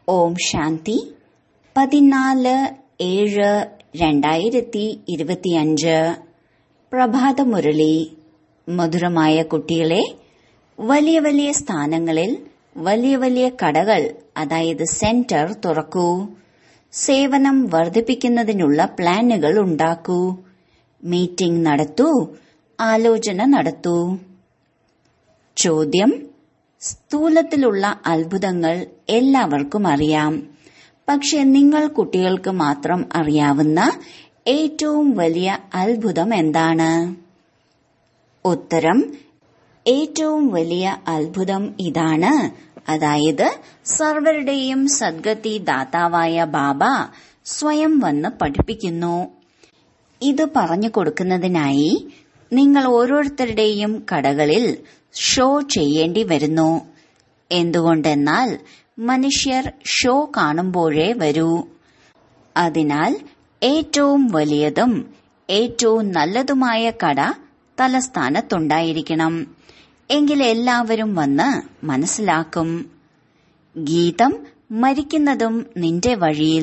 ഓം ശാന്തി പതിനാല് ഏഴ് രണ്ടായിരത്തി ഇരുപത്തിയഞ്ച് പ്രഭാതമുരളി മധുരമായ കുട്ടികളെ വലിയ വലിയ സ്ഥാനങ്ങളിൽ വലിയ വലിയ കടകൾ അതായത് സെന്റർ തുറക്കൂ സേവനം വർദ്ധിപ്പിക്കുന്നതിനുള്ള പ്ലാനുകൾ ഉണ്ടാക്കൂ മീറ്റിംഗ് നടത്തൂ ആലോചന നടത്തൂ ചോദ്യം സ്ഥൂലത്തിലുള്ള അത്ഭുതങ്ങൾ എല്ലാവർക്കും അറിയാം പക്ഷെ നിങ്ങൾ കുട്ടികൾക്ക് മാത്രം അറിയാവുന്ന ഏറ്റവും വലിയ അത്ഭുതം എന്താണ് ഉത്തരം ഏറ്റവും വലിയ അത്ഭുതം ഇതാണ് അതായത് സർവരുടെയും സദ്ഗതി ദാതാവായ ബാബ സ്വയം വന്ന് പഠിപ്പിക്കുന്നു ഇത് പറഞ്ഞു കൊടുക്കുന്നതിനായി നിങ്ങൾ ഓരോരുത്തരുടെയും കടകളിൽ ഷോ ചെയ്യേണ്ടി വരുന്നു എന്തുകൊണ്ടെന്നാൽ മനുഷ്യർ ഷോ കാണുമ്പോഴേ വരൂ അതിനാൽ ഏറ്റവും വലിയതും ഏറ്റവും നല്ലതുമായ കട തലസ്ഥാനത്തുണ്ടായിരിക്കണം എങ്കിൽ എല്ലാവരും വന്ന് മനസ്സിലാക്കും ഗീതം മരിക്കുന്നതും നിന്റെ വഴിയിൽ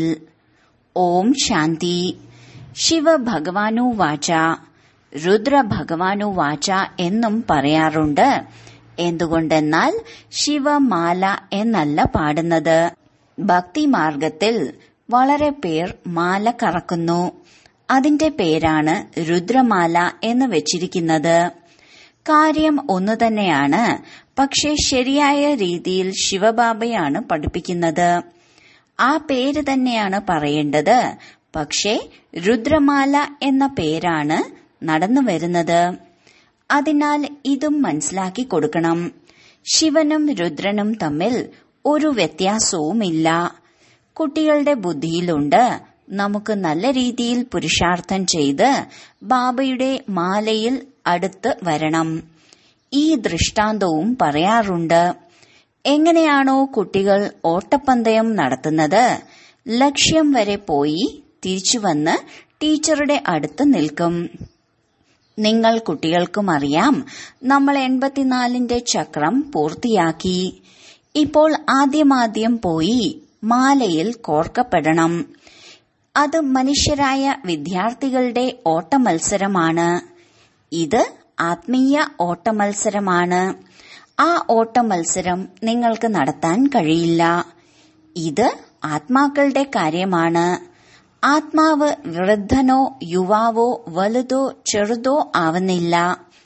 ഓം ശാന്തി ശിവ ഭഗവാനു വാച രുദ്ര ഭഗവാനു വാച എന്നും പറയാറുണ്ട് എന്തുകൊണ്ടെന്നാൽ ശിവമാല എന്നല്ല പാടുന്നത് ഭക്തിമാർഗത്തിൽ വളരെ പേർ മാല കറക്കുന്നു അതിന്റെ പേരാണ് രുദ്രമാല എന്ന് വെച്ചിരിക്കുന്നത് കാര്യം ഒന്നു തന്നെയാണ് പക്ഷെ ശരിയായ രീതിയിൽ ശിവബാബയാണ് പഠിപ്പിക്കുന്നത് ആ പേര് തന്നെയാണ് പറയേണ്ടത് പക്ഷേ രുദ്രമാല എന്ന പേരാണ് നടന്നു വരുന്നത് അതിനാൽ ഇതും മനസ്സിലാക്കി കൊടുക്കണം ശിവനും രുദ്രനും തമ്മിൽ ഒരു വ്യത്യാസവുമില്ല കുട്ടികളുടെ ബുദ്ധിയിലുണ്ട് നമുക്ക് നല്ല രീതിയിൽ പുരുഷാർത്ഥം ചെയ്ത് ബാബയുടെ മാലയിൽ അടുത്ത് വരണം ഈ ദൃഷ്ടാന്തവും പറയാറുണ്ട് എങ്ങനെയാണോ കുട്ടികൾ ഓട്ടപ്പന്തയം നടത്തുന്നത് ലക്ഷ്യം വരെ പോയി തിരിച്ചു വന്ന് ടീച്ചറുടെ അടുത്ത് നിൽക്കും നിങ്ങൾ കുട്ടികൾക്കും അറിയാം നമ്മൾ എൺപത്തിനാലിന്റെ ചക്രം പൂർത്തിയാക്കി ഇപ്പോൾ ആദ്യമാദ്യം പോയി മാലയിൽ കോർക്കപ്പെടണം അത് മനുഷ്യരായ വിദ്യാർത്ഥികളുടെ ഓട്ടമത്സരമാണ് ഇത് ആത്മീയ ഓട്ടമത്സരമാണ് ആ ഓട്ടമത്സരം നിങ്ങൾക്ക് നടത്താൻ കഴിയില്ല ഇത് ആത്മാക്കളുടെ കാര്യമാണ് ആത്മാവ് വൃദ്ധനോ യുവാവോ വലുതോ ചെറുതോ ആവുന്നില്ല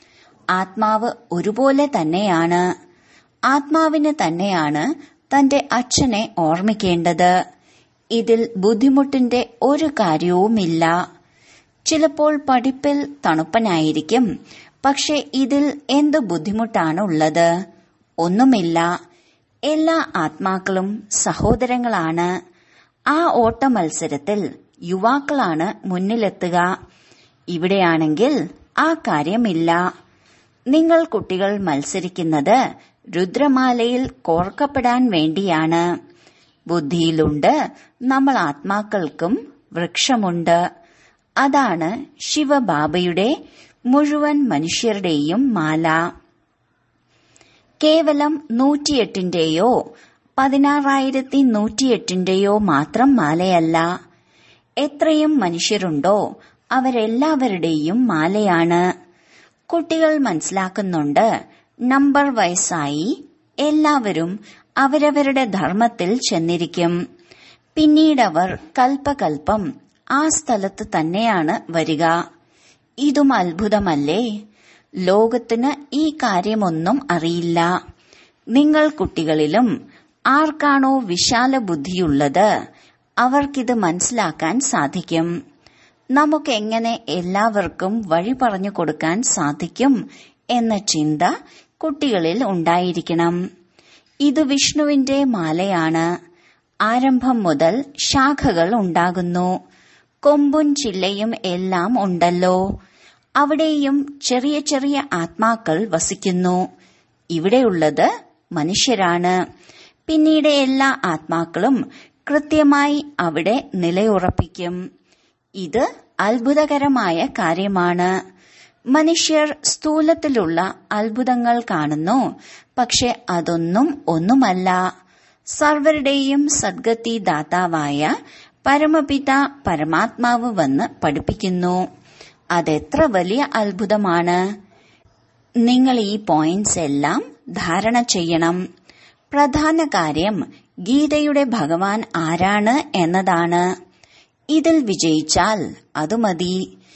ആത്മാവ് ഒരുപോലെ തന്നെയാണ് ആത്മാവിന് തന്നെയാണ് തന്റെ അച്ഛനെ ഓർമ്മിക്കേണ്ടത് ഇതിൽ ബുദ്ധിമുട്ടിന്റെ ഒരു കാര്യവുമില്ല ചിലപ്പോൾ പഠിപ്പിൽ തണുപ്പനായിരിക്കും പക്ഷെ ഇതിൽ എന്ത് ബുദ്ധിമുട്ടാണ് ഉള്ളത് ഒന്നുമില്ല എല്ലാ ആത്മാക്കളും സഹോദരങ്ങളാണ് ആ ഓട്ട മത്സരത്തിൽ യുവാക്കളാണ് മുന്നിലെത്തുക ഇവിടെയാണെങ്കിൽ ആ കാര്യമില്ല നിങ്ങൾ കുട്ടികൾ മത്സരിക്കുന്നത് രുദ്രമാലയിൽ കോർക്കപ്പെടാൻ വേണ്ടിയാണ് ബുദ്ധിയിലുണ്ട് നമ്മൾ ആത്മാക്കൾക്കും വൃക്ഷമുണ്ട് അതാണ് ശിവബാബയുടെ മുഴുവൻ മനുഷ്യരുടെയും മാല കേവലം നൂറ്റിയെട്ടിന്റെയോ പതിനാറായിരത്തി നൂറ്റിയെട്ടിന്റെയോ മാത്രം മാലയല്ല എത്രയും മനുഷ്യരുണ്ടോ അവരെല്ലാവരുടെയും മാലയാണ് കുട്ടികൾ മനസ്സിലാക്കുന്നുണ്ട് നമ്പർ വയസ്സായി എല്ലാവരും അവരവരുടെ ധർമ്മത്തിൽ ചെന്നിരിക്കും പിന്നീടവർ കൽപ്പകൽപ്പം ആ സ്ഥലത്ത് തന്നെയാണ് വരിക ഇതും അത്ഭുതമല്ലേ ലോകത്തിന് ഈ കാര്യമൊന്നും അറിയില്ല നിങ്ങൾ കുട്ടികളിലും ആർക്കാണോ വിശാല ബുദ്ധിയുള്ളത് അവർക്കിത് മനസ്സിലാക്കാൻ സാധിക്കും നമുക്ക് എങ്ങനെ എല്ലാവർക്കും വഴി പറഞ്ഞു കൊടുക്കാൻ സാധിക്കും എന്ന ചിന്ത കുട്ടികളിൽ ഉണ്ടായിരിക്കണം ഇത് വിഷ്ണുവിന്റെ മാലയാണ് ആരംഭം മുതൽ ശാഖകൾ ഉണ്ടാകുന്നു കൊമ്പും ചില്ലയും എല്ലാം ഉണ്ടല്ലോ അവിടെയും ചെറിയ ചെറിയ ആത്മാക്കൾ വസിക്കുന്നു ഇവിടെയുള്ളത് മനുഷ്യരാണ് പിന്നീട് എല്ലാ ആത്മാക്കളും കൃത്യമായി അവിടെ നിലയുറപ്പിക്കും ഇത് അത്ഭുതകരമായ കാര്യമാണ് മനുഷ്യർ സ്ഥൂലത്തിലുള്ള അത്ഭുതങ്ങൾ കാണുന്നു പക്ഷെ അതൊന്നും ഒന്നുമല്ല സർവരുടെയും സദ്ഗതി ദാതാവായ പരമപിത പരമാത്മാവ് വന്ന് പഠിപ്പിക്കുന്നു അതെത്ര വലിയ അത്ഭുതമാണ് നിങ്ങൾ ഈ പോയിന്റ്സ് എല്ലാം ധാരണ ചെയ്യണം പ്രധാന കാര്യം ഗീതയുടെ ഭഗവാൻ ആരാണ് എന്നതാണ് ഇതിൽ വിജയിച്ചാൽ അത് മതി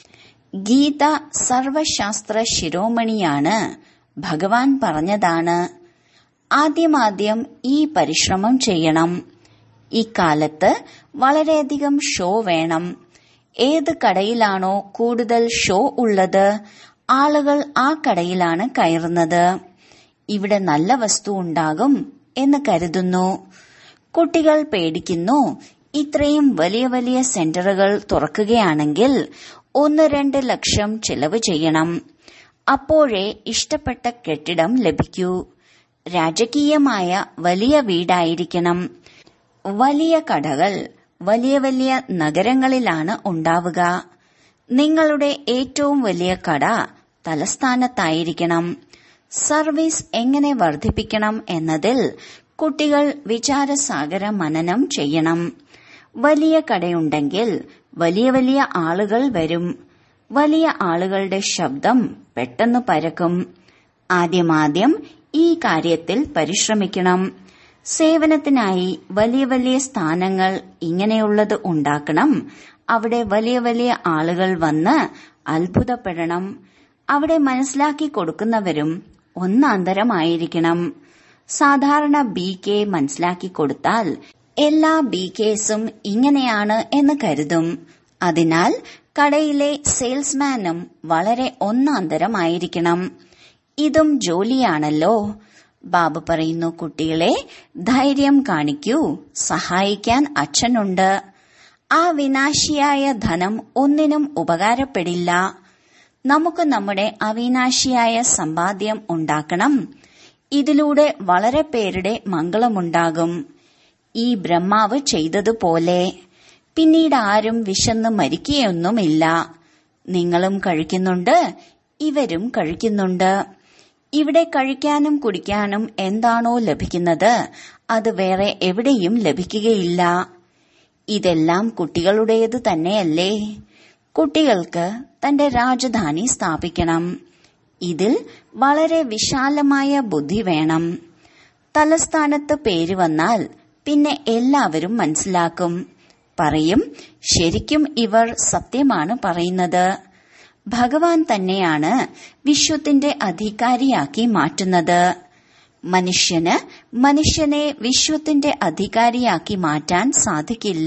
ഗീത സർവശാസ്ത്ര ശിരോമണിയാണ് ഭഗവാൻ പറഞ്ഞതാണ് ആദ്യമാദ്യം ഈ പരിശ്രമം ചെയ്യണം ഇക്കാലത്ത് വളരെയധികം ഷോ വേണം ഏത് കടയിലാണോ കൂടുതൽ ഷോ ഉള്ളത് ആളുകൾ ആ കടയിലാണ് കയറുന്നത് ഇവിടെ നല്ല വസ്തു ഉണ്ടാകും എന്ന് കരുതുന്നു കുട്ടികൾ പേടിക്കുന്നു ഇത്രയും വലിയ വലിയ സെന്ററുകൾ തുറക്കുകയാണെങ്കിൽ ഒന്ന് രണ്ട് ലക്ഷം ചിലവ് ചെയ്യണം അപ്പോഴേ ഇഷ്ടപ്പെട്ട കെട്ടിടം ലഭിക്കൂ രാജകീയമായ വലിയ വീടായിരിക്കണം വലിയ കടകൾ വലിയ വലിയ നഗരങ്ങളിലാണ് ഉണ്ടാവുക നിങ്ങളുടെ ഏറ്റവും വലിയ കട തലസ്ഥാനത്തായിരിക്കണം സർവീസ് എങ്ങനെ വർദ്ധിപ്പിക്കണം എന്നതിൽ കുട്ടികൾ വിചാരസാഗര മനനം ചെയ്യണം വലിയ കടയുണ്ടെങ്കിൽ വലിയ വലിയ ആളുകൾ വരും വലിയ ആളുകളുടെ ശബ്ദം പെട്ടെന്ന് പരക്കും ആദ്യമാദ്യം ഈ കാര്യത്തിൽ പരിശ്രമിക്കണം സേവനത്തിനായി വലിയ വലിയ സ്ഥാനങ്ങൾ ഇങ്ങനെയുള്ളത് ഉണ്ടാക്കണം അവിടെ വലിയ വലിയ ആളുകൾ വന്ന് അത്ഭുതപ്പെടണം അവിടെ മനസ്സിലാക്കി കൊടുക്കുന്നവരും ഒന്നാന്തരമായിരിക്കണം സാധാരണ ബി കെ മനസ്സിലാക്കി കൊടുത്താൽ എല്ലാ ബി കേസും ഇങ്ങനെയാണ് എന്ന് കരുതും അതിനാൽ കടയിലെ സെയിൽസ്മാനും വളരെ ഒന്നാന്തരമായിരിക്കണം ഇതും ജോലിയാണല്ലോ ബാബു പറയുന്നു കുട്ടികളെ ധൈര്യം കാണിക്കൂ സഹായിക്കാൻ അച്ഛനുണ്ട് ആ വിനാശിയായ ധനം ഒന്നിനും ഉപകാരപ്പെടില്ല നമുക്ക് നമ്മുടെ അവിനാശിയായ സമ്പാദ്യം ഉണ്ടാക്കണം ഇതിലൂടെ വളരെ പേരുടെ മംഗളമുണ്ടാകും ഈ ബ്രഹ്മാവ് ചെയ്തതുപോലെ പിന്നീട് ആരും വിശന്ന് മരിക്കുകയൊന്നുമില്ല നിങ്ങളും കഴിക്കുന്നുണ്ട് ഇവരും കഴിക്കുന്നുണ്ട് ഇവിടെ കഴിക്കാനും കുടിക്കാനും എന്താണോ ലഭിക്കുന്നത് അത് വേറെ എവിടെയും ലഭിക്കുകയില്ല ഇതെല്ലാം കുട്ടികളുടേത് തന്നെയല്ലേ കുട്ടികൾക്ക് തന്റെ രാജധാനി സ്ഥാപിക്കണം ഇതിൽ വളരെ വിശാലമായ ബുദ്ധി വേണം തലസ്ഥാനത്ത് പേര് വന്നാൽ പിന്നെ എല്ലാവരും മനസ്സിലാക്കും പറയും ശരിക്കും ഇവർ സത്യമാണ് പറയുന്നത് ഭഗവാൻ തന്നെയാണ് വിശ്വത്തിന്റെ അധികാരിയാക്കി മാറ്റുന്നത് മനുഷ്യന് മനുഷ്യനെ വിശ്വത്തിന്റെ അധികാരിയാക്കി മാറ്റാൻ സാധിക്കില്ല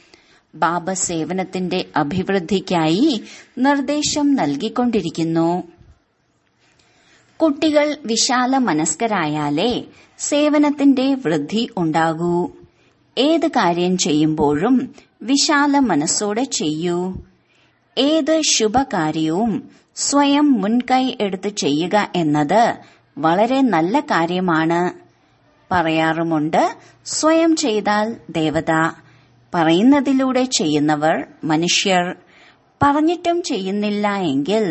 ബാബ സേവനത്തിന്റെ അഭിവൃദ്ധിക്കായി നിർദ്ദേശം നൽകിക്കൊണ്ടിരിക്കുന്നു കുട്ടികൾ വിശാല മനസ്കരായാലേ സേവനത്തിന്റെ വൃദ്ധി ഉണ്ടാകൂ ഏത് കാര്യം ചെയ്യുമ്പോഴും വിശാല മനസ്സോടെ ചെയ്യൂ ഏത് ശുഭകാര്യവും സ്വയം മുൻകൈ എടുത്ത് ചെയ്യുക എന്നത് വളരെ നല്ല കാര്യമാണ് പറയാറുമുണ്ട് സ്വയം ചെയ്താൽ ദേവത പറയുന്നതിലൂടെ ചെയ്യുന്നവർ മനുഷ്യർ പറഞ്ഞിട്ടും ചെയ്യുന്നില്ല എങ്കിൽ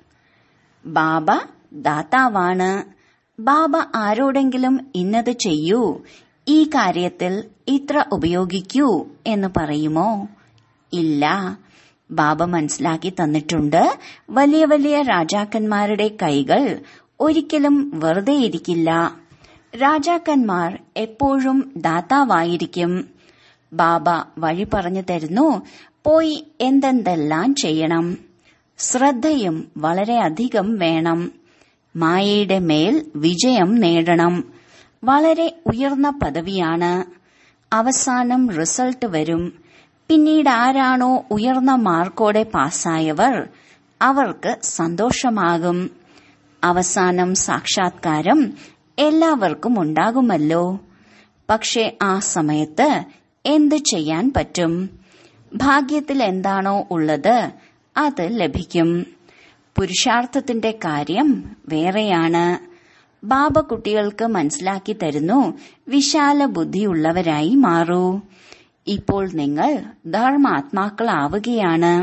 ബാബ ദാതാവാണ് ബാബ ആരോടെങ്കിലും ഇന്നത് ചെയ്യൂ ഈ കാര്യത്തിൽ ഇത്ര ഉപയോഗിക്കൂ എന്ന് പറയുമോ ഇല്ല ബാബ മനസ്സിലാക്കി തന്നിട്ടുണ്ട് വലിയ വലിയ രാജാക്കന്മാരുടെ കൈകൾ ഒരിക്കലും വെറുതെ ഇരിക്കില്ല രാജാക്കന്മാർ എപ്പോഴും ദാതാവായിരിക്കും ബാബ വഴി പറഞ്ഞു തരുന്നു പോയി എന്തെന്തെല്ലാം ചെയ്യണം ശ്രദ്ധയും വളരെയധികം വേണം മായയുടെ മേൽ വിജയം നേടണം വളരെ ഉയർന്ന പദവിയാണ് അവസാനം റിസൾട്ട് വരും പിന്നീട് ആരാണോ ഉയർന്ന മാർക്കോടെ പാസ്സായവർ അവർക്ക് സന്തോഷമാകും അവസാനം സാക്ഷാത്കാരം എല്ലാവർക്കും ഉണ്ടാകുമല്ലോ പക്ഷെ ആ സമയത്ത് എന്ത് ചെയ്യാൻ പറ്റും ഭാഗ്യത്തിൽ എന്താണോ ഉള്ളത് അത് ലഭിക്കും പുരുഷാർത്ഥത്തിന്റെ കാര്യം വേറെയാണ് ബാബ കുട്ടികൾക്ക് മനസ്സിലാക്കി തരുന്നു വിശാല ബുദ്ധിയുള്ളവരായി മാറൂ ഇപ്പോൾ നിങ്ങൾ ധർമാത്മാക്കളാവുകയാണ്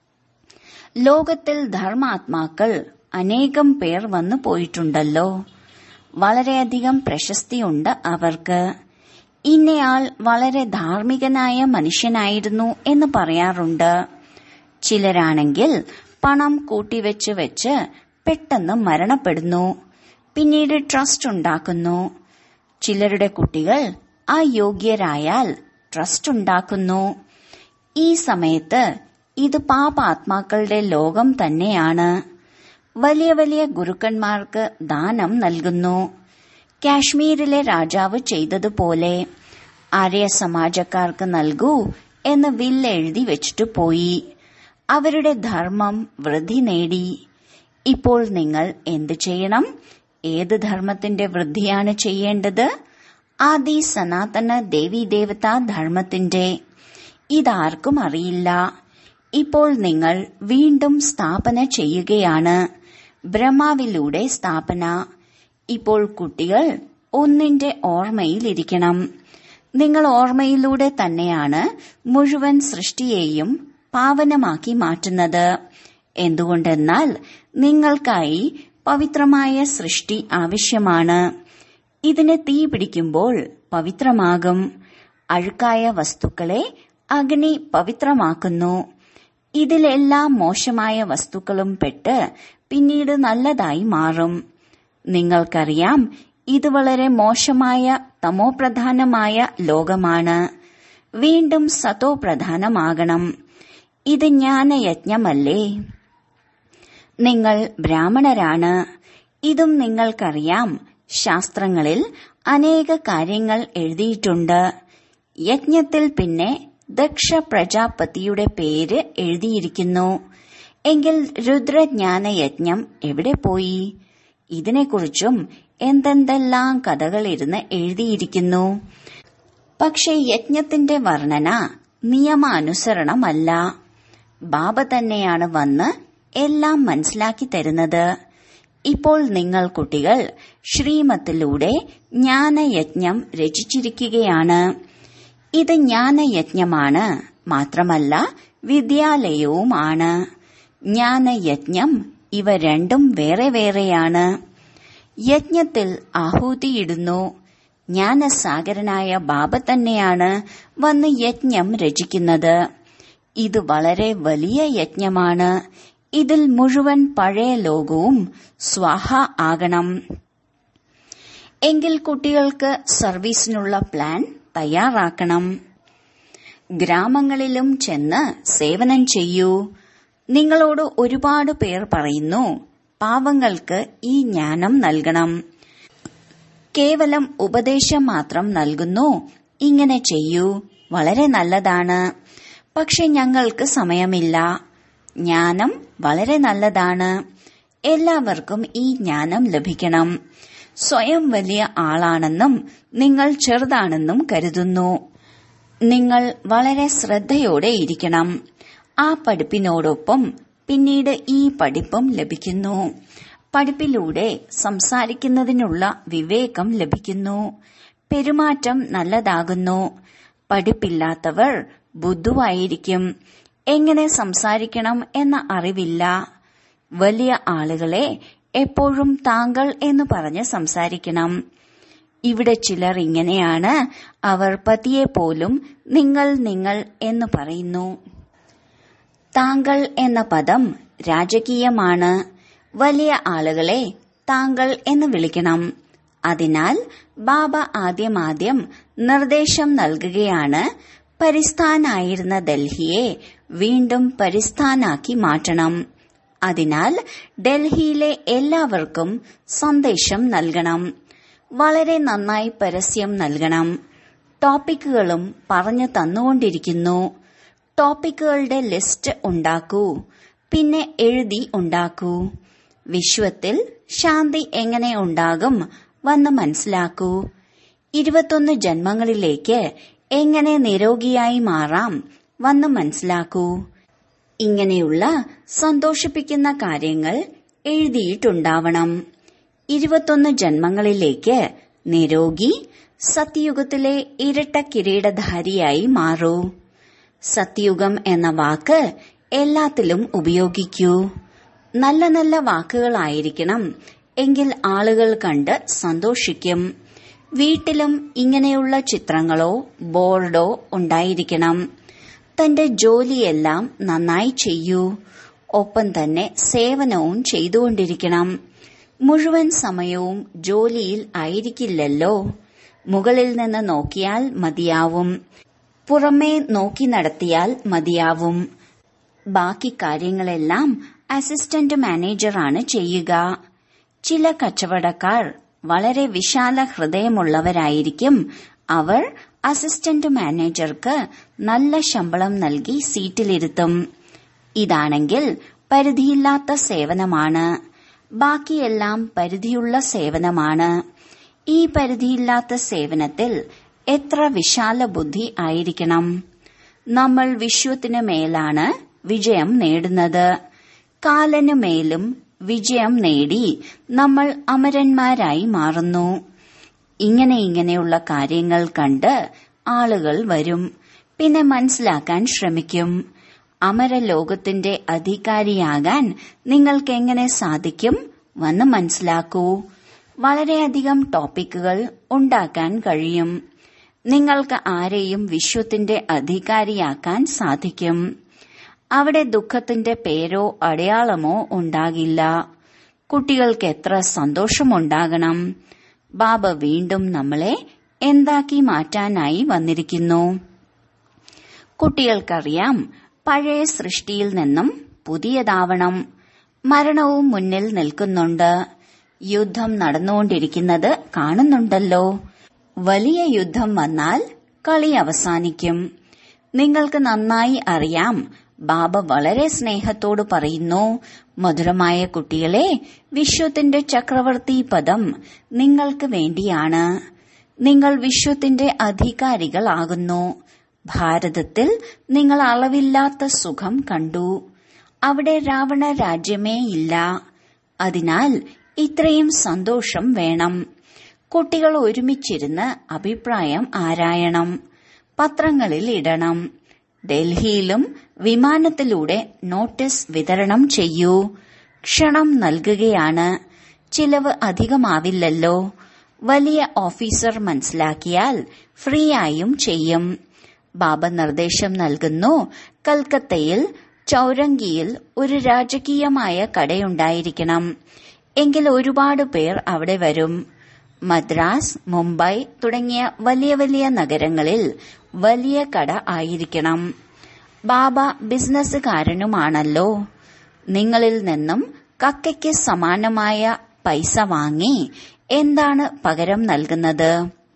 ലോകത്തിൽ ധർമാത്മാക്കൾ അനേകം പേർ വന്നു പോയിട്ടുണ്ടല്ലോ വളരെയധികം പ്രശസ്തിയുണ്ട് അവർക്ക് ഇന്നയാൾ വളരെ ധാർമ്മികനായ മനുഷ്യനായിരുന്നു എന്ന് പറയാറുണ്ട് ചിലരാണെങ്കിൽ പണം കൂട്ടിവെച്ച് വെച്ച് പെട്ടെന്ന് മരണപ്പെടുന്നു പിന്നീട് ട്രസ്റ്റ് ഉണ്ടാക്കുന്നു ചിലരുടെ കുട്ടികൾ അയോഗ്യരായാൽ ട്രസ്റ്റ് ഉണ്ടാക്കുന്നു ഈ സമയത്ത് ഇത് പാപാത്മാക്കളുടെ ലോകം തന്നെയാണ് വലിയ വലിയ ഗുരുക്കന്മാർക്ക് ദാനം നൽകുന്നു കാശ്മീരിലെ രാജാവ് ചെയ്തതുപോലെ ആര്യ സമാജക്കാർക്ക് നൽകൂ എന്ന് വില്ലെഴുതി വെച്ചിട്ട് പോയി അവരുടെ ധർമ്മം വൃദ്ധി നേടി ഇപ്പോൾ നിങ്ങൾ എന്ത് ചെയ്യണം ഏത് ധർമ്മത്തിന്റെ വൃദ്ധിയാണ് ചെയ്യേണ്ടത് ആദി സനാതന ദേവീദേവതാ ധർമ്മത്തിന്റെ ഇതാർക്കും അറിയില്ല ഇപ്പോൾ നിങ്ങൾ വീണ്ടും സ്ഥാപന ചെയ്യുകയാണ് ബ്രഹ്മാവിലൂടെ സ്ഥാപന ഇപ്പോൾ കുട്ടികൾ ഒന്നിന്റെ ഓർമ്മയിലിരിക്കണം നിങ്ങൾ ഓർമ്മയിലൂടെ തന്നെയാണ് മുഴുവൻ സൃഷ്ടിയെയും പാവനമാക്കി മാറ്റുന്നത് എന്തുകൊണ്ടെന്നാൽ നിങ്ങൾക്കായി പവിത്രമായ സൃഷ്ടി ആവശ്യമാണ് ഇതിന് തീ പിടിക്കുമ്പോൾ പവിത്രമാകും അഴുക്കായ വസ്തുക്കളെ അഗ്നി പവിത്രമാക്കുന്നു ഇതിലെല്ലാം മോശമായ വസ്തുക്കളും പെട്ട് പിന്നീട് നല്ലതായി മാറും നിങ്ങൾക്കറിയാം ഇത് വളരെ മോശമായ തമോപ്രധാനമായ ലോകമാണ് വീണ്ടും സതോ പ്രധാനമാകണം ഇത് ജ്ഞാനയജ്ഞമല്ലേ നിങ്ങൾ ബ്രാഹ്മണരാണ് ഇതും നിങ്ങൾക്കറിയാം ശാസ്ത്രങ്ങളിൽ അനേക കാര്യങ്ങൾ എഴുതിയിട്ടുണ്ട് യജ്ഞത്തിൽ പിന്നെ ദക്ഷ പ്രജാപതിയുടെ പേര് എഴുതിയിരിക്കുന്നു എങ്കിൽ രുദ്രജ്ഞാന യജ്ഞം എവിടെ പോയി ഇതിനെക്കുറിച്ചും എന്തെന്തെല്ലാം കഥകൾ ഇരുന്ന് എഴുതിയിരിക്കുന്നു പക്ഷെ യജ്ഞത്തിന്റെ വർണ്ണന നിയമാനുസരണമല്ല ബാബ തന്നെയാണ് വന്ന് എല്ലാം മനസ്സിലാക്കി തരുന്നത് ഇപ്പോൾ നിങ്ങൾ കുട്ടികൾ ശ്രീമത്തിലൂടെ ജ്ഞാനയജ്ഞം രചിച്ചിരിക്കുകയാണ് ഇത് ജ്ഞാനയജ്ഞമാണ് മാത്രമല്ല വിദ്യാലയവുമാണ് ജ്ഞാനയജ്ഞം ഇവ രണ്ടും വേറെ വേറെയാണ് യജ്ഞത്തിൽ ആഹൂതിയിടുന്നു ജ്ഞാനസാഗരനായ ബാബ തന്നെയാണ് വന്ന് യജ്ഞം രചിക്കുന്നത് ഇത് വളരെ വലിയ യജ്ഞമാണ് ഇതിൽ മുഴുവൻ പഴയ ലോകവും സ്വാഹ ആകണം എങ്കിൽ കുട്ടികൾക്ക് സർവീസിനുള്ള പ്ലാൻ തയ്യാറാക്കണം ഗ്രാമങ്ങളിലും ചെന്ന് സേവനം ചെയ്യൂ നിങ്ങളോട് ഒരുപാട് പേർ പറയുന്നു പാവങ്ങൾക്ക് ഈ ജ്ഞാനം നൽകണം കേവലം ഉപദേശം മാത്രം നൽകുന്നു ഇങ്ങനെ ചെയ്യൂ വളരെ നല്ലതാണ് പക്ഷെ ഞങ്ങൾക്ക് സമയമില്ല ജ്ഞാനം വളരെ നല്ലതാണ് എല്ലാവർക്കും ഈ ജ്ഞാനം ലഭിക്കണം സ്വയം വലിയ ആളാണെന്നും നിങ്ങൾ ചെറുതാണെന്നും കരുതുന്നു നിങ്ങൾ വളരെ ശ്രദ്ധയോടെ ഇരിക്കണം ആ പഠിപ്പിനോടൊപ്പം പിന്നീട് ഈ പഠിപ്പും ലഭിക്കുന്നു പഠിപ്പിലൂടെ സംസാരിക്കുന്നതിനുള്ള വിവേകം ലഭിക്കുന്നു പെരുമാറ്റം നല്ലതാകുന്നു പഠിപ്പില്ലാത്തവർ ബുദ്ധുവായിരിക്കും എങ്ങനെ സംസാരിക്കണം എന്ന അറിവില്ല വലിയ ആളുകളെ എപ്പോഴും താങ്കൾ എന്ന് പറഞ്ഞ് സംസാരിക്കണം ഇവിടെ ചിലർ ഇങ്ങനെയാണ് അവർ പതിയെ പോലും നിങ്ങൾ നിങ്ങൾ എന്ന് പറയുന്നു താങ്കൾ എന്ന പദം രാജകീയമാണ് വലിയ ആളുകളെ താങ്കൾ എന്ന് വിളിക്കണം അതിനാൽ ബാബ ആദ്യമാദ്യം നിർദ്ദേശം നൽകുകയാണ് പരിസ്ഥാനായിരുന്ന ഡൽഹിയെ വീണ്ടും പരിസ്ഥാനാക്കി മാറ്റണം അതിനാൽ ഡൽഹിയിലെ എല്ലാവർക്കും സന്ദേശം നൽകണം വളരെ നന്നായി പരസ്യം നൽകണം ടോപ്പിക്കുകളും പറഞ്ഞു തന്നുകൊണ്ടിരിക്കുന്നു ടോപ്പിക്കുകളുടെ ലിസ്റ്റ് ഉണ്ടാക്കൂ പിന്നെ എഴുതി ഉണ്ടാക്കൂ വിശ്വത്തിൽ ശാന്തി എങ്ങനെ ഉണ്ടാകും വന്ന് മനസ്സിലാക്കൂ ഇരുപത്തൊന്ന് ജന്മങ്ങളിലേക്ക് എങ്ങനെ നിരോഗിയായി മാറാം വന്ന് മനസ്സിലാക്കൂ ഇങ്ങനെയുള്ള സന്തോഷിപ്പിക്കുന്ന കാര്യങ്ങൾ എഴുതിയിട്ടുണ്ടാവണം ഇരുപത്തൊന്ന് ജന്മങ്ങളിലേക്ക് നിരോഗി സത്യയുഗത്തിലെ ഇരട്ട കിരീടധാരിയായി മാറൂ സത്യയുഗം എന്ന വാക്ക് എല്ലാത്തിലും ഉപയോഗിക്കൂ നല്ല നല്ല വാക്കുകളായിരിക്കണം എങ്കിൽ ആളുകൾ കണ്ട് സന്തോഷിക്കും വീട്ടിലും ഇങ്ങനെയുള്ള ചിത്രങ്ങളോ ബോർഡോ ഉണ്ടായിരിക്കണം തന്റെ ജോലിയെല്ലാം നന്നായി ചെയ്യൂ ഒപ്പം തന്നെ സേവനവും ചെയ്തുകൊണ്ടിരിക്കണം മുഴുവൻ സമയവും ജോലിയിൽ ആയിരിക്കില്ലല്ലോ മുകളിൽ നിന്ന് നോക്കിയാൽ മതിയാവും പുറമേ നോക്കി നടത്തിയാൽ മതിയാവും ബാക്കി കാര്യങ്ങളെല്ലാം അസിസ്റ്റന്റ് മാനേജറാണ് ചെയ്യുക ചില കച്ചവടക്കാർ വളരെ വിശാല ഹൃദയമുള്ളവരായിരിക്കും അവർ അസിസ്റ്റന്റ് മാനേജർക്ക് നല്ല ശമ്പളം നൽകി സീറ്റിലിരുത്തും ഇതാണെങ്കിൽ പരിധിയില്ലാത്ത സേവനമാണ് ബാക്കിയെല്ലാം പരിധിയുള്ള സേവനമാണ് ഈ പരിധിയില്ലാത്ത സേവനത്തിൽ എത്ര വിശാല ബുദ്ധി ആയിരിക്കണം നമ്മൾ വിശ്വത്തിന് മേലാണ് വിജയം നേടുന്നത് കാലനു മേലും വിജയം നേടി നമ്മൾ അമരന്മാരായി മാറുന്നു ഇങ്ങനെ ഇങ്ങനെയുള്ള കാര്യങ്ങൾ കണ്ട് ആളുകൾ വരും പിന്നെ മനസ്സിലാക്കാൻ ശ്രമിക്കും അമരലോകത്തിന്റെ അധികാരിയാകാൻ നിങ്ങൾക്ക് എങ്ങനെ സാധിക്കും വന്ന് മനസ്സിലാക്കൂ വളരെയധികം ടോപ്പിക്കുകൾ ഉണ്ടാക്കാൻ കഴിയും നിങ്ങൾക്ക് ആരെയും വിശ്വത്തിന്റെ അധികാരിയാക്കാൻ സാധിക്കും അവിടെ ദുഃഖത്തിന്റെ പേരോ അടയാളമോ ഉണ്ടാകില്ല കുട്ടികൾക്ക് എത്ര സന്തോഷമുണ്ടാകണം ബാബ വീണ്ടും നമ്മളെ എന്താക്കി മാറ്റാനായി വന്നിരിക്കുന്നു കുട്ടികൾക്കറിയാം പഴയ സൃഷ്ടിയിൽ നിന്നും പുതിയതാവണം മരണവും മുന്നിൽ നിൽക്കുന്നുണ്ട് യുദ്ധം നടന്നുകൊണ്ടിരിക്കുന്നത് കാണുന്നുണ്ടല്ലോ വലിയ യുദ്ധം വന്നാൽ കളി അവസാനിക്കും നിങ്ങൾക്ക് നന്നായി അറിയാം ബാബ വളരെ സ്നേഹത്തോട് പറയുന്നു മധുരമായ കുട്ടികളെ വിശ്വത്തിന്റെ ചക്രവർത്തി പദം നിങ്ങൾക്ക് വേണ്ടിയാണ് നിങ്ങൾ വിശ്വത്തിന്റെ അധികാരികളാകുന്നു ഭാരതത്തിൽ നിങ്ങൾ അളവില്ലാത്ത സുഖം കണ്ടു അവിടെ രാവണ രാജ്യമേ ഇല്ല അതിനാൽ ഇത്രയും സന്തോഷം വേണം കുട്ടികൾ ഒരുമിച്ചിരുന്ന് അഭിപ്രായം ആരായണം പത്രങ്ങളിൽ ഇടണം ഡൽഹിയിലും വിമാനത്തിലൂടെ നോട്ടീസ് വിതരണം ചെയ്യൂ ക്ഷണം നൽകുകയാണ് ചിലവ് അധികമാവില്ലല്ലോ വലിയ ഓഫീസർ മനസ്സിലാക്കിയാൽ ഫ്രീ ആയും ചെയ്യും ബാബ നിർദ്ദേശം നൽകുന്നു കൽക്കത്തയിൽ ചൌരങ്കിയിൽ ഒരു രാജകീയമായ കടയുണ്ടായിരിക്കണം എങ്കിൽ ഒരുപാട് പേർ അവിടെ വരും മദ്രാസ് മുംബൈ തുടങ്ങിയ വലിയ വലിയ നഗരങ്ങളിൽ വലിയ കട ആയിരിക്കണം ബാബ ബിസിനസ്സുകാരനുമാണല്ലോ നിങ്ങളിൽ നിന്നും കക്കയ്ക്ക് സമാനമായ പൈസ വാങ്ങി എന്താണ് പകരം നൽകുന്നത്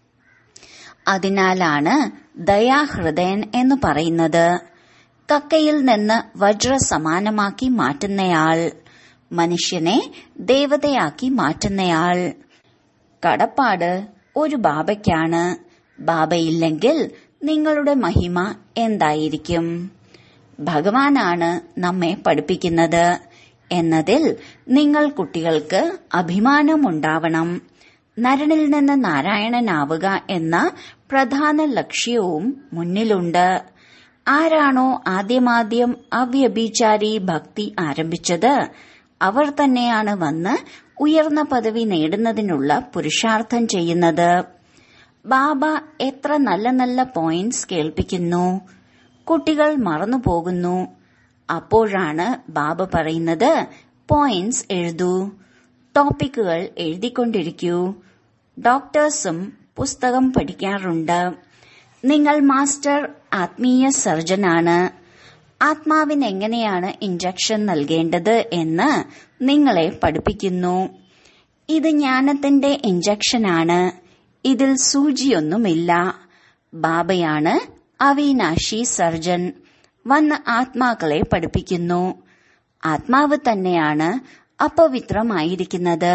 അതിനാലാണ് ദയാഹൃദയൻ എന്ന് പറയുന്നത് കക്കയിൽ നിന്ന് വജ്ര സമാനമാക്കി മാറ്റുന്നയാൾ മനുഷ്യനെ ദേവതയാക്കി മാറ്റുന്നയാൾ കടപ്പാട് ഒരു ബാബയ്ക്കാണ് ബാബയില്ലെങ്കിൽ നിങ്ങളുടെ മഹിമ എന്തായിരിക്കും ഭഗവാനാണ് നമ്മെ പഠിപ്പിക്കുന്നത് എന്നതിൽ നിങ്ങൾ കുട്ടികൾക്ക് അഭിമാനമുണ്ടാവണം നരനിൽ നിന്ന് നാരായണനാവുക എന്ന പ്രധാന ലക്ഷ്യവും മുന്നിലുണ്ട് ആരാണോ ആദ്യമാദ്യം അവ്യഭിചാരി ഭക്തി ആരംഭിച്ചത് അവർ തന്നെയാണ് വന്ന് ഉയർന്ന പദവി നേടുന്നതിനുള്ള പുരുഷാർത്ഥം ചെയ്യുന്നത് ബാബ എത്ര നല്ല നല്ല പോയിന്റ്സ് കേൾപ്പിക്കുന്നു കുട്ടികൾ മറന്നുപോകുന്നു അപ്പോഴാണ് ബാബ പറയുന്നത് പോയിന്റ്സ് എഴുതൂ ടോപ്പിക്കുകൾ എഴുതിക്കൊണ്ടിരിക്കൂ ഡോക്ടേഴ്സും പുസ്തകം പഠിക്കാറുണ്ട് നിങ്ങൾ മാസ്റ്റർ ആത്മീയ സർജനാണ് ആത്മാവിന് എങ്ങനെയാണ് ഇഞ്ചക്ഷൻ നൽകേണ്ടത് എന്ന് നിങ്ങളെ പഠിപ്പിക്കുന്നു ഇത് ജ്ഞാനത്തിന്റെ ഇഞ്ചക്ഷനാണ് ഇതിൽ സൂചിയൊന്നുമില്ല ബാബയാണ് അവിനാശി സർജൻ വന്ന് ആത്മാക്കളെ പഠിപ്പിക്കുന്നു ആത്മാവ് തന്നെയാണ് അപവിത്രമായിരിക്കുന്നത്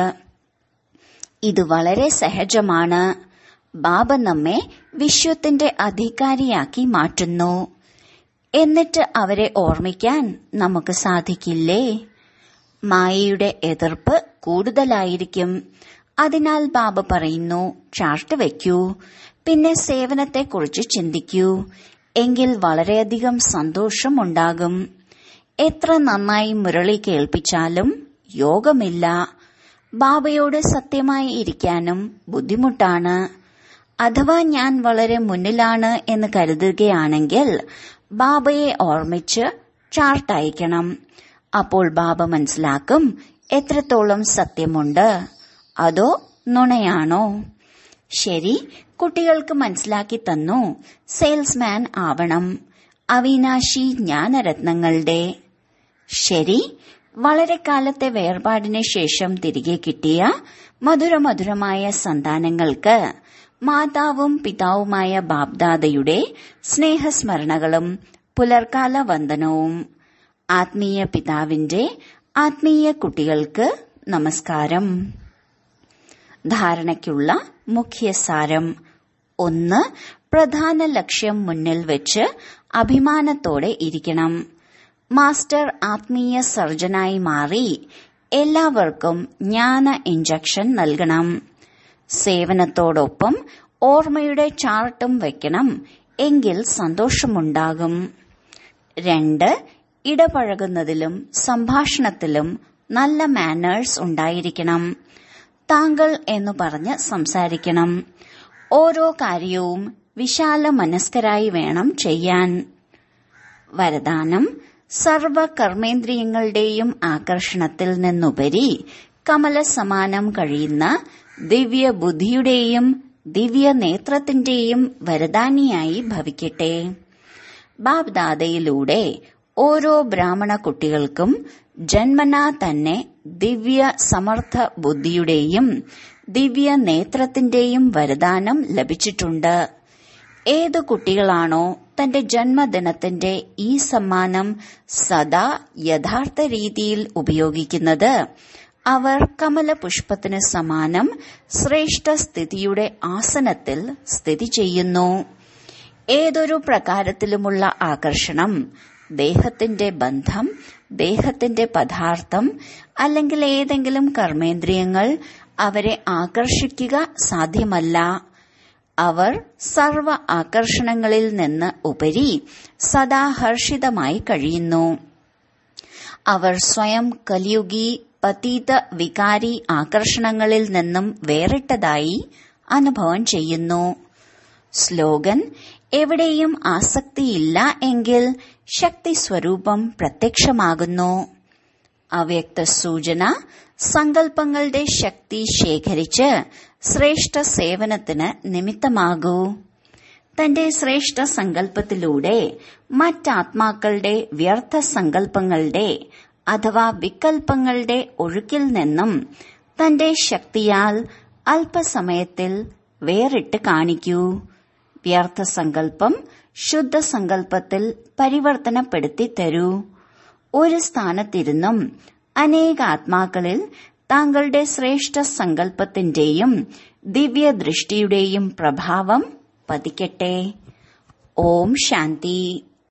ഇത് വളരെ സഹജമാണ് ബാബ നമ്മെ വിശ്വത്തിന്റെ അധികാരിയാക്കി മാറ്റുന്നു എന്നിട്ട് അവരെ ഓർമ്മിക്കാൻ നമുക്ക് സാധിക്കില്ലേ മായയുടെ എതിർപ്പ് കൂടുതലായിരിക്കും അതിനാൽ ബാബ പറയുന്നു ചാർട്ട് വയ്ക്കൂ പിന്നെ സേവനത്തെക്കുറിച്ച് ചിന്തിക്കൂ എങ്കിൽ വളരെയധികം സന്തോഷമുണ്ടാകും എത്ര നന്നായി മുരളി കേൾപ്പിച്ചാലും യോഗമില്ല ബാബയോട് സത്യമായി ഇരിക്കാനും ബുദ്ധിമുട്ടാണ് അഥവാ ഞാൻ വളരെ മുന്നിലാണ് എന്ന് കരുതുകയാണെങ്കിൽ ബാബയെ ഓർമ്മിച്ച് ചാർട്ട് അയക്കണം അപ്പോൾ ബാബ മനസ്സിലാക്കും എത്രത്തോളം സത്യമുണ്ട് അതോ നുണയാണോ ശരി കുട്ടികൾക്ക് മനസ്സിലാക്കി തന്നു സെയിൽസ്മാൻ ആവണം അവിനാശി ജ്ഞാനരത്നങ്ങളുടെ ശരി വളരെ കാലത്തെ വേർപാടിന് ശേഷം തിരികെ കിട്ടിയ മധുരമധുരമായ സന്താനങ്ങൾക്ക് മാതാവും പിതാവുമായ ബാബ്ദാദയുടെ സ്നേഹസ്മരണകളും പുലർക്കാല വന്ദനവും ആത്മീയ പിതാവിന്റെ ആത്മീയ കുട്ടികൾക്ക് നമസ്കാരം ധാരണയ്ക്കുള്ള മുഖ്യസാരം ഒന്ന് പ്രധാന ലക്ഷ്യം മുന്നിൽ വെച്ച് അഭിമാനത്തോടെ ഇരിക്കണം മാസ്റ്റർ ആത്മീയ സർജനായി മാറി എല്ലാവർക്കും ജ്ഞാന ഇഞ്ചക്ഷൻ നൽകണം സേവനത്തോടൊപ്പം ഓർമ്മയുടെ ചാർട്ടും വെക്കണം എങ്കിൽ സന്തോഷമുണ്ടാകും രണ്ട് ഇടപഴകുന്നതിലും സംഭാഷണത്തിലും നല്ല മാനേഴ്സ് ഉണ്ടായിരിക്കണം താങ്കൾ എന്ന് പറഞ്ഞ് സംസാരിക്കണം ഓരോ കാര്യവും വിശാല മനസ്കരായി വേണം ചെയ്യാൻ വരദാനം സർവ കർമ്മേന്ദ്രിയങ്ങളുടെയും ആകർഷണത്തിൽ നിന്നുപരി കമലസമാനം കഴിയുന്ന ദിവ്യ ബുദ്ധിയുടെയും ദിവ്യ നേത്രത്തിന്റെയും വരദാനിയായി ഭവിക്കട്ടെ ബാബ്ദാദയിലൂടെ ഓരോ ബ്രാഹ്മണ കുട്ടികൾക്കും ജന്മനാ തന്നെ ദിവ്യ സമർത്ഥ ബുദ്ധിയുടെയും ദിവ്യ നേത്രത്തിന്റെയും വരദാനം ലഭിച്ചിട്ടുണ്ട് ഏത് കുട്ടികളാണോ തന്റെ ജന്മദിനത്തിന്റെ ഈ സമ്മാനം സദാ യഥാർത്ഥ രീതിയിൽ ഉപയോഗിക്കുന്നത് അവർ കമലപുഷ്പത്തിന് സമാനം ശ്രേഷ്ഠ സ്ഥിതിയുടെ ആസനത്തിൽ സ്ഥിതി ചെയ്യുന്നു ഏതൊരു പ്രകാരത്തിലുമുള്ള ആകർഷണം ദേഹത്തിന്റെ ബന്ധം ദേഹത്തിന്റെ പദാർത്ഥം അല്ലെങ്കിൽ ഏതെങ്കിലും കർമ്മേന്ദ്രിയങ്ങൾ അവരെ ആകർഷിക്കുക സാധ്യമല്ല അവർ സർവ ആകർഷണങ്ങളിൽ നിന്ന് ഉപരി സദാ ഹർഷിതമായി കഴിയുന്നു അവർ സ്വയം കലിയുഗി പതീത വികാരി ആകർഷണങ്ങളിൽ നിന്നും വേറിട്ടതായി അനുഭവം ചെയ്യുന്നു സ്ലോഗൻ എവിടെയും ആസക്തിയില്ല എങ്കിൽ ശക്തി സ്വരൂപം പ്രത്യക്ഷമാകുന്നു അവ്യക്ത സൂചന സങ്കല്പങ്ങളുടെ ശക്തി ശേഖരിച്ച് ശ്രേഷ്ഠ സേവനത്തിന് നിമിത്തമാകൂ തന്റെ ശ്രേഷ്ഠ സങ്കല്പത്തിലൂടെ മറ്റാത്മാക്കളുടെ വ്യർത്ഥ സങ്കല്പങ്ങളുടെ അഥവാ വികൽപ്പങ്ങളുടെ ഒഴുക്കിൽ നിന്നും തന്റെ ശക്തിയാൽ അല്പസമയത്തിൽ വേറിട്ട് കാണിക്കൂ വ്യർത്ഥ സങ്കല്പം ശുദ്ധ സങ്കല്പത്തിൽ പരിവർത്തനപ്പെടുത്തി തരൂ ഒരു സ്ഥാനത്തിരുന്നും അനേക ആത്മാക്കളിൽ താങ്കളുടെ ശ്രേഷ്ഠ സങ്കല്പത്തിന്റെയും ദിവ്യദൃഷ്ടിയുടെയും പ്രഭാവം പതിക്കട്ടെ ഓം ശാന്തി